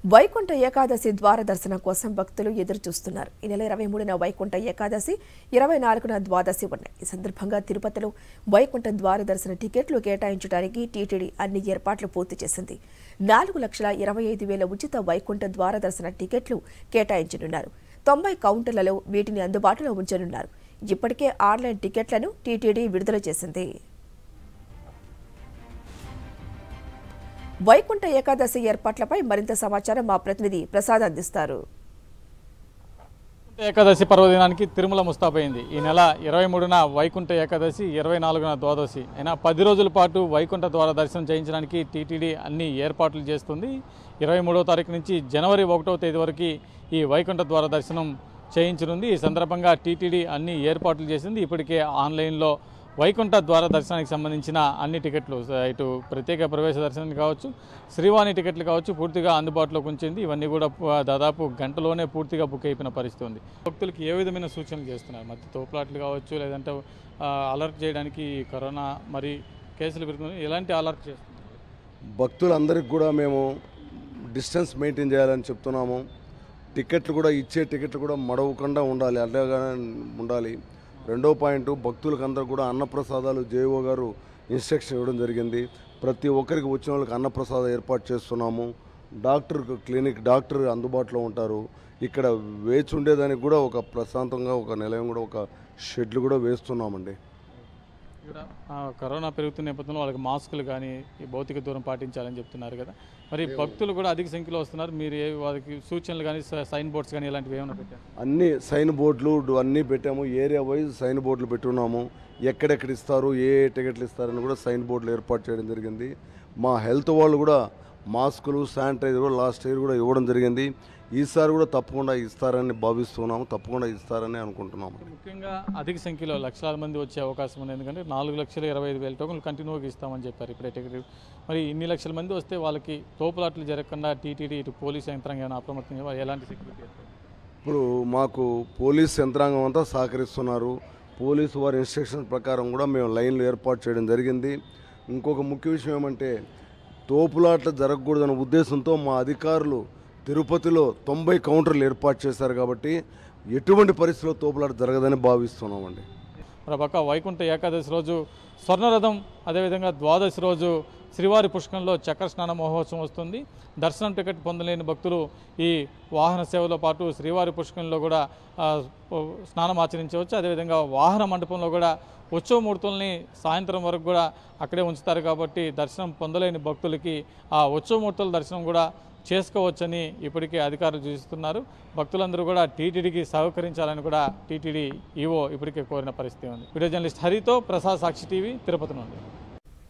వైకుంఠ ఏకాదశి ద్వార దర్శనం కోసం భక్తులు ఎదురు చూస్తున్నారు ఈ నెల ఇరవై మూడున వైకుంఠ ఏకాదశి ఇరవై నాలుగున ద్వాదశి ఉన్నాయి ఈ సందర్భంగా తిరుపతిలో వైకుంఠ ద్వార దర్శన టికెట్లు కేటాయించడానికి టీటీడీ అన్ని ఏర్పాట్లు పూర్తి చేసింది నాలుగు లక్షల ఇరవై ఐదు వేల ఉచిత వైకుంఠ ద్వార దర్శన టికెట్లు కేటాయించనున్నారు తొంభై కౌంటర్లలో వీటిని అందుబాటులో ఉంచనున్నారు ఇప్పటికే ఆన్లైన్ టికెట్లను టీటీడీ విడుదల చేసింది వైకుంఠ ఏకాదశి ఏర్పాట్లపై మరింత సమాచారం మా ప్రతినిధి ప్రసాద్ అందిస్తారు వైకుంఠ ఏకాదశి పర్వదినానికి తిరుమల ముస్తాబైంది ఈ నెల ఇరవై మూడున వైకుంఠ ఏకాదశి ఇరవై నాలుగున ద్వాదశి అయినా పది రోజుల పాటు వైకుంఠ ద్వార దర్శనం చేయించడానికి టీటీడీ అన్ని ఏర్పాట్లు చేస్తుంది ఇరవై మూడవ తారీఖు నుంచి జనవరి ఒకటవ తేదీ వరకు ఈ వైకుంఠ ద్వార దర్శనం చేయించనుంది ఈ సందర్భంగా టీటీడీ అన్ని ఏర్పాట్లు చేసింది ఇప్పటికే ఆన్లైన్లో వైకుంఠ ద్వార దర్శనానికి సంబంధించిన అన్ని టికెట్లు స- ఇటు ప్రత్యేక ప్రవేశ దర్శనం కావచ్చు శ్రీవాణి టికెట్లు కావచ్చు పూర్తిగా అందుబాటులోకి ఉంచింది ఇవన్నీ కూడా పు- దాదాపు గంటలోనే పూర్తిగా బుక్ అయిపోయిన పరిస్థితి ఉంది భక్తులకు ఏ విధమైన సూచనలు చేస్తున్నారు మధ్య తోపులాట్లు కావచ్చు లేదంటే ఆ, అలర్ట్ చేయడానికి ఈ కరోనా మరి కేసులు పెరుగుతున్నాయి ఎలాంటి అలర్ట్ చేస్తున్నారు భక్తులందరికీ కూడా మేము డిస్టెన్స్ మెయింటైన్ చేయాలని చెప్తున్నాము టికెట్లు కూడా ఇచ్చే టికెట్లు కూడా మడవకుండా ఉండాలి అడ్డగానే ఉండాలి రెండో పాయింట్ భక్తులకు అందరూ కూడా అన్నప్రసాదాలు జేఓ గారు ఇన్స్ట్రక్షన్ ఇవ్వడం జరిగింది ప్రతి ఒక్కరికి వచ్చిన వాళ్ళకి అన్నప్రసాదం ఏర్పాటు చేస్తున్నాము డాక్టర్ క్లినిక్ డాక్టర్ అందుబాటులో ఉంటారు ఇక్కడ వేచి ఉండేదానికి కూడా ఒక ప్రశాంతంగా ఒక నిలయం కూడా ఒక షెడ్లు కూడా వేస్తున్నామండి ఇక్కడ ఆ, కరోనా పెరుగుతున్న నేపథ్యంలో వాళ్ళకి మాస్కులు కానీ ఈ భౌతిక దూరం పాటించాలని చెప్తున్నారు కదా మరి భక్తులు కూడా అధిక సంఖ్యలో వస్తున్నారు మీరు ఏ వాళ్ళకి సూచనలు కానీ స- సైన్ బోర్డ్స్ కానీ ఇలాంటివి ఏమైనా పెట్టారు అన్ని సైన్ బోర్డులు డు- అన్నీ పెట్టాము ఏరియా వైజ్ సైన్ బోర్డులు పెట్టున్నాము ఎక్కడెక్కడ ఇస్తారు ఏ ఏ టికెట్లు ఇస్తారని కూడా సైన్ బోర్డులు ఏర్పాటు చేయడం జరిగింది మా హెల్త్ వాళ్ళు కూడా మాస్కులు శానిటైజర్ కూడా లాస్ట్ ఇయర్ కూడా ఇవ్వడం జరిగింది ఈసారి కూడా తప్పకుండా ఇస్తారని భావిస్తున్నాము తప్పకుండా ఇస్తారని అనుకుంటున్నాము ముఖ్యంగా అధిక సంఖ్యలో లక్షలాది మంది వచ్చే అవకాశం ఉంది ఎందుకంటే నాలుగు లక్షల ఇరవై ఐదు వేల టోకన్లు కంటిన్యూగా ఇస్తామని చెప్పారు ఇప్పుడే టికెట్ మరి ఇన్ని లక్షల మంది వస్తే వాళ్ళకి తోపులాట్లు జరగకుండా టీటీడీ ఇటు పోలీస్ యంత్రాంగం ఏమైనా అప్రమత్తంగా వాళ్ళు ఎలాంటి సెక్యూరిటీ ఏర్పాటు ఇప్పుడు మాకు పోలీస్ యంత్రాంగం అంతా సహకరిస్తున్నారు పోలీసు వారి ఇన్స్ట్రక్షన్ ప్రకారం కూడా మేము లైన్లు ఏర్పాటు చేయడం జరిగింది ఇంకొక ముఖ్య విషయం ఏమంటే తోపులాట జరగకూడదనే ఉద్దేశంతో మా అధికారులు తిరుపతిలో తొంభై కౌంటర్లు ఏర్పాటు చేశారు కాబట్టి ఎటువంటి పరిస్థితిలో తోపులాట జరగదని భావిస్తున్నామండి మరోపక్క వైకుంఠ ఏకాదశి రోజు స్వర్ణరథం అదేవిధంగా ద్వాదశి రోజు శ్రీవారి పుష్కరంలో చక్ర స్నాన మహోత్సవం వస్తుంది దర్శనం టికెట్ పొందలేని భక్తులు ఈ వాహన సేవలో పాటు శ్రీవారి పుష్కరంలో కూడా ఆ, స్నానం ఆచరించవచ్చు అదేవిధంగా వాహన మండపంలో కూడా ఉత్సవ మూర్తుల్ని సాయంత్రం వరకు కూడా అక్కడే ఉంచుతారు కాబట్టి దర్శనం పొందలేని భక్తులకి ఆ ఉత్సవ మూర్తుల దర్శనం కూడా చేసుకోవచ్చని ఇప్పటికే అధికారులు సూచిస్తున్నారు భక్తులందరూ కూడా టీటీడీకి సహకరించాలని కూడా టీటీడీ ఈవో ఇప్పటికే కోరిన పరిస్థితి ఉంది వీడియో జర్నలిస్ట్ హరితో ప్రసాద్ సాక్షి టీవీ తిరుపతి నుండి